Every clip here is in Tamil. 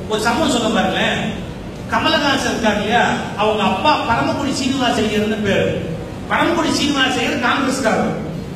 ஒரு சம்பவம் சொல்ல பாருங்களேன் கமலஹாசன் இருக்காங்க இல்லையா அவங்க அப்பா பரமக்குடி சீனிவாச ஐயர்னு பேரு பரமக்குடி சீனிவாச ஐயர் காங்கிரஸ்காரர்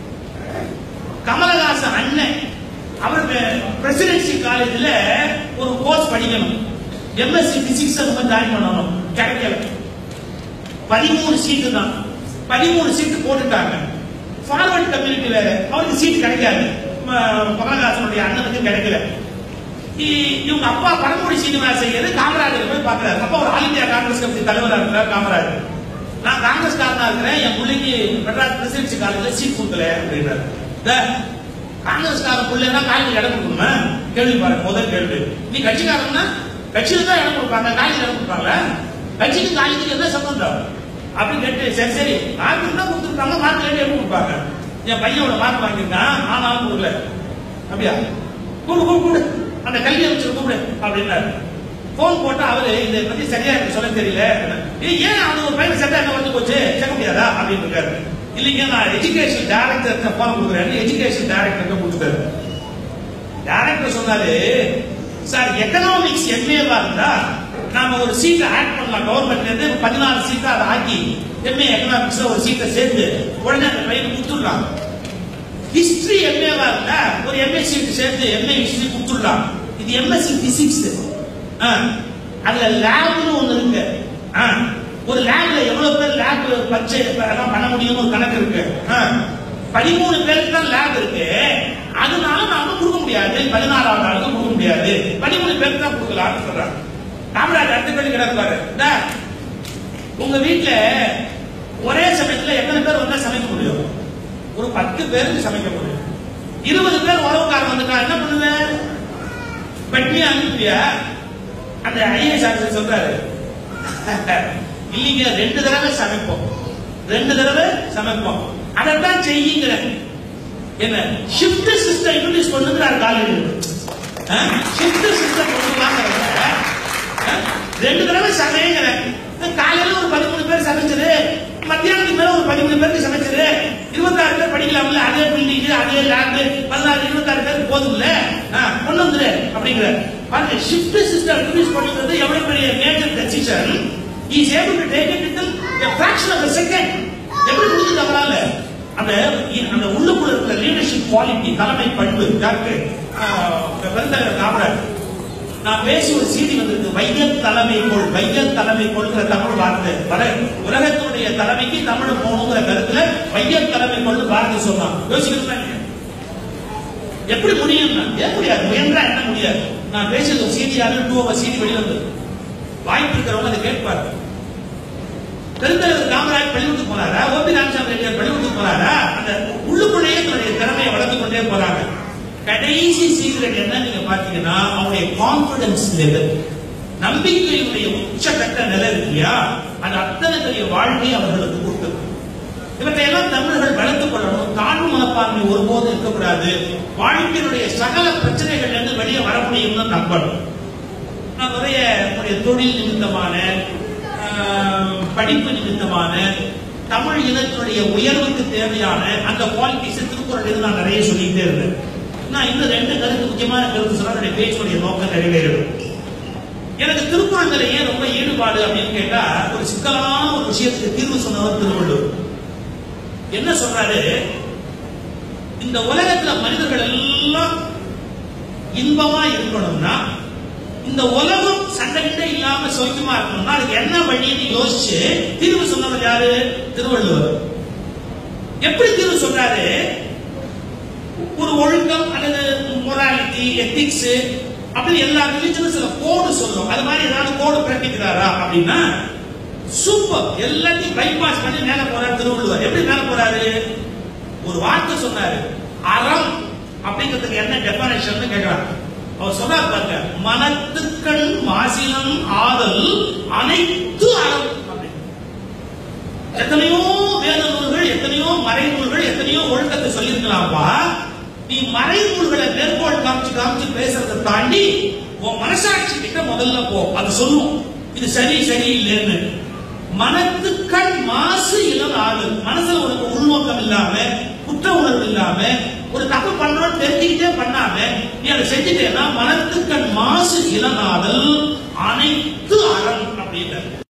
கமலஹாசன் அண்ணன் அவர் பிரசிடென்சி காலேஜ்ல ஒரு கோர்ஸ் படிக்கணும் எம்எஸ்சி பிசிக்ஸ் அந்த மாதிரி ஜாயின் பண்ணணும் கிடைக்கல பதிமூணு சீட்டு தான் பதிமூணு சீட்டு போட்டுட்டாங்க ஃபார்வர்ட் கம்யூனிட்டி வேற அவருக்கு சீட் கிடைக்காது ம- கமலஹாசனுடைய அண்ணனுக்கு கிடைக்கல இ- இவங்க அப்பா பரமக்குடி சீனிவாச ஐயர் காமராஜர் போய் பார்க்கறாரு அப்பா ஒரு ஆல் இந்தியா காங்கிரஸ் கமிட்டி தலைவரா இருக்கிறார் காமராஜர் நான் காங்கிரஸ் காரனா இருக்கிறேன் என் பிள்ளைக்கு மெட்ராஸ் பிரசிடென்சி காலேஜ்ல சீட் கொடுக்கல அப்படின்றாரு டேய், காங்கிரஸ்கார பிள்ளைனா காலேஜ் இடம் கொடுக்கணுமா கேள்வி பாருங்க முதல் கேள்வி நீ கட்சிக்காரன்னா கட்சியில தான் இடம் கொடுப்பாங்க காலேஜ் இடம் கொடுப்பாங்க கட்சிக்கு காலேஜுக்கு என்ன சம்பந்தம் அப்படின்னு கேட்டு சரி சரி மார்க் தான் கொடுத்துருக்காங்க மார்க் லேட்டு எப்படி கொடுப்பாங்க என் பையனோட மார்க் வாங்கியிருக்கான் ஆனாலும் கொடுக்கல அப்படியா கூடு கூடு கூடு அந்த கல்வி அமைச்சர் கூப்பிடு அப்படின்னாரு போன் போட்டா அவரு இதை பத்தி சரியா எனக்கு சொல்ல தெரியல ஏய், ஏன் அது ஒரு பையன் செட்டா என்ன வந்து போச்சு கேட்க முடியாதா அப்படின்னு இருக்காரு இல்லைங்க நான் எஜுகேஷன் டைரக்டர் போன் கொடுக்குறேன் எஜுகேஷன் டைரக்டர் கொடுத்தாரு டைரக்டர் சொன்னாரு சார் எக்கனாமிக்ஸ் எம்ஏவா இருந்தா நாம ஒரு சீட்டை ஆட் பண்ணலாம் கவர்மெண்ட்ல இருந்து பதினாலு சீட்டை அதை ஆக்கி எம்ஏ எக்கனாமிக்ஸ்ல ஒரு சீட்டை சேர்த்து உடனே அந்த பையனுக்கு கொடுத்துடலாம் ஹிஸ்டரி எம்ஏவா இருந்தா ஒரு எம்ஏ சீட் சேர்த்து எம்ஏ ஹிஸ்டரி கொடுத்துடலாம் இது எம்எஸ்சி பிசிக்ஸ் அதுல லேப்னு ஒண்ணு இருக்கு ஆ, ஒரு லேப்ல எவ்வளவு பேர் லேப் பச்சை எல்லாம் பண்ண முடியும்னு ஒரு கணக்கு இருக்கு ஆ, பதிமூணு பேருக்கு தான் லேப் இருக்கு அதனால நாம கொடுக்க முடியாது பதினாறாவது ஆளுக்கு கொடுக்க முடியாது பதிமூணு பேருக்கு தான் கொடுக்கலாம்னு சொல்றாங்க காமராஜ் அடுத்த பேர் கிடப்பாரு இந்தா, உங்க வீட்டுல ஒரே சமயத்துல எத்தனை பேர் வந்தா சமைக்க முடியும் ஒரு பத்து பேருக்கு சமைக்க முடியும் இருபது பேர் உறவுக்காரன் வந்துட்டா என்ன பண்ணுவேன் பட்னியா அனுப்பியா அந்த ஐஏஎஸ் ஆஃபீஸர் சொல்றாரு இல்லைங்க ரெண்டு தடவை சமைப்போம் ரெண்டு தடவை சமைப்போம் அதைத்தான் செய்யுங்கிற என்ன ஷிஃப்ட் சிஸ்டம் இன்ட்ரோடியூஸ் பண்ணுங்கிறார் காலையில் ஷிஃப்ட் சிஸ்டம் கொண்டு வாங்குறத ரெண்டு தடவை சமைங்கிற காலையில ஒரு பதிமூணு பேர் சமைச்சது மத்தியானத்துக்கு மேல ஒரு பதிமூணு பேருக்கு சமைச்சது இருபத்தாறு பேர் படிக்கலாம்ல அதே பில்டிங் அதே லேண்ட் பதினாறு இருபத்தாறு பேருக்கு போதும்ல ஆ, கொண்டு வந்துரு அப்படிங்கிற பாருங்க ஷிஃப்ட் சிஸ்டம் இன்ட்ரோடியூஸ் பண்ணுறது எவ்வளவு பெரிய major decision is able to take it with a fraction of a second எப்படி முடிஞ்சது அவரால அந்த அந்த உள்ளுக்குள்ள இருக்கிற லீடர்ஷிப் குவாலிட்டி தலைமை பண்பு யாருக்கு பெருந்தலைவர் காமராஜ் நான் பேசி ஒரு செய்தி வந்திருக்கு வையத் தலைமை கொள் வையத் தலைமை கொள்கிற தமிழ் வார்த்தை வர உலகத்தினுடைய தலைமைக்கு தமிழ் போகணுங்கிற கருத்துல வையத் தலைமை கொள்னு பாரதி சொன்னான் யோசிக்கிறீங்களா இல்லையா? எப்படி முடியும் ஏன் முடியாது முயன்றா என்ன முடியாது நான் பேசியது ஒரு செய்தியாக டூ அவர் செய்தி வெளிவந்து வாய்ப்பு இருக்கிறவங்க அதை கேட்பாரு பெருந்தலைவர் காமராஜ் பள்ளிக்கூடத்துக்கு போனாரா ஓபி ராமசாமி ரெட்டியார் பள்ளிக்கூடத்துக்கு போனாரா அந்த உள்ளுக்குள்ளேயே தன்னுடைய திறமையை வளர்த்து கொண்டே போறாங்க கடைசி சீக்கிரம் என்ன நீங்க பாத்தீங்கன்னா அவங்களுடைய கான்பிடன்ஸ் லெவல் நம்பிக்கையினுடைய உச்சகட்ட நிலை இருக்கு இல்லையா அது அத்தனை பெரிய வாழ்க்கை அவர்களுக்கு கொடுத்தது இவற்றை எல்லாம் தமிழர்கள் வளர்த்துக் கொள்ளணும் தாழ்வு மனப்பான்மை ஒருபோதும் இருக்கக்கூடாது வாழ்க்கையினுடைய சகல பிரச்சனைகள் இருந்து வெளியே வர முடியும்னு நம்பணும் நான் நிறைய என்னுடைய தொழில் நிமித்தமான ஆஹ், படிப்பு நிமித்தமான தமிழ் இனத்தினுடைய உயர்வுக்கு தேவையான அந்த குவாலிட்டிஸ் திருக்குறள் நான் நிறைய சொல்லிக்கிட்டே இருந்தேன் நான் இன்னும் ரெண்டு கருத்து முக்கியமான கருத்து சொன்னா என்னுடைய பேச்சுடைய நோக்கம் நிறைவேறும் எனக்கு திருக்குறள் மேல ஏன் ரொம்ப ஈடுபாடு அப்படின்னு கேட்டா ஒரு சிக்கலான ஒரு விஷயத்துக்கு தீர்வு சொன்னவர் திருவள்ளுவர் என்ன சொல்றாரு இந்த உலகத்துல மனிதர்கள் எல்லாம் இன்பமா இருக்கணும்னா இந்த உலகம் சண்டைகிட்ட இல்லாம சௌக்கியமா இருக்கணும்னா அதுக்கு என்ன வழின்னு யோசிச்சு தீர்வு சொன்னவர் யாரு திருவள்ளுவர் எப்படி தீர்வு சொல்றாரு ஒரு ஒழுக்கம் அல்லது மொராலிட்டி எத்திக்ஸ் அப்படின்னு எல்லா ரிலிஜனும் சில கோடு சொல்லும் அது மாதிரி ஏதாவது கோடு பிறப்பிக்கிறாரா அப்படின்னா சூப்பர் எல்லாத்தையும் பைபாஸ் பண்ணி மேல போறாரு திருவள்ளுவர் எப்படி மேல போறாரு ஒரு வார்த்தை சொன்னாரு அறம் அப்படிங்கிறதுக்கு என்ன டெபனேஷன் கேட்கிறார் அவர் சொன்னார் பாருங்க மனத்துக்கள் மாசிலம் ஆதல் அனைத்து அறம் அப்படின்னு. எத்தனையோ வேத நூல்கள் எத்தனையோ மறை நூல்கள் எத்தனையோ ஒழுக்கத்தை சொல்லியிருக்கலாம்ப்பா நீ மறை நூல்களை மேற்கோள் காமிச்சு காமிச்சு பேசுறதை தாண்டி உன் மனசாட்சி கிட்ட முதல்ல போ அது சொல்லும் இது சரி சரி இல்லைன்னு மனத்துக்கள் மாசு இளம் ஆகுது மனசுல உனக்கு உள்நோக்கம் இல்லாம குற்ற உணர்வு இல்லாம ஒரு தப்பு பண்றோம்னு தெரிஞ்சுக்கிட்டே பண்ணாம நீ அதை செஞ்சுட்டேன்னா மனத்துக்கண் மாசு இளநாதல் அனைத்து அறம் அப்படின்றார்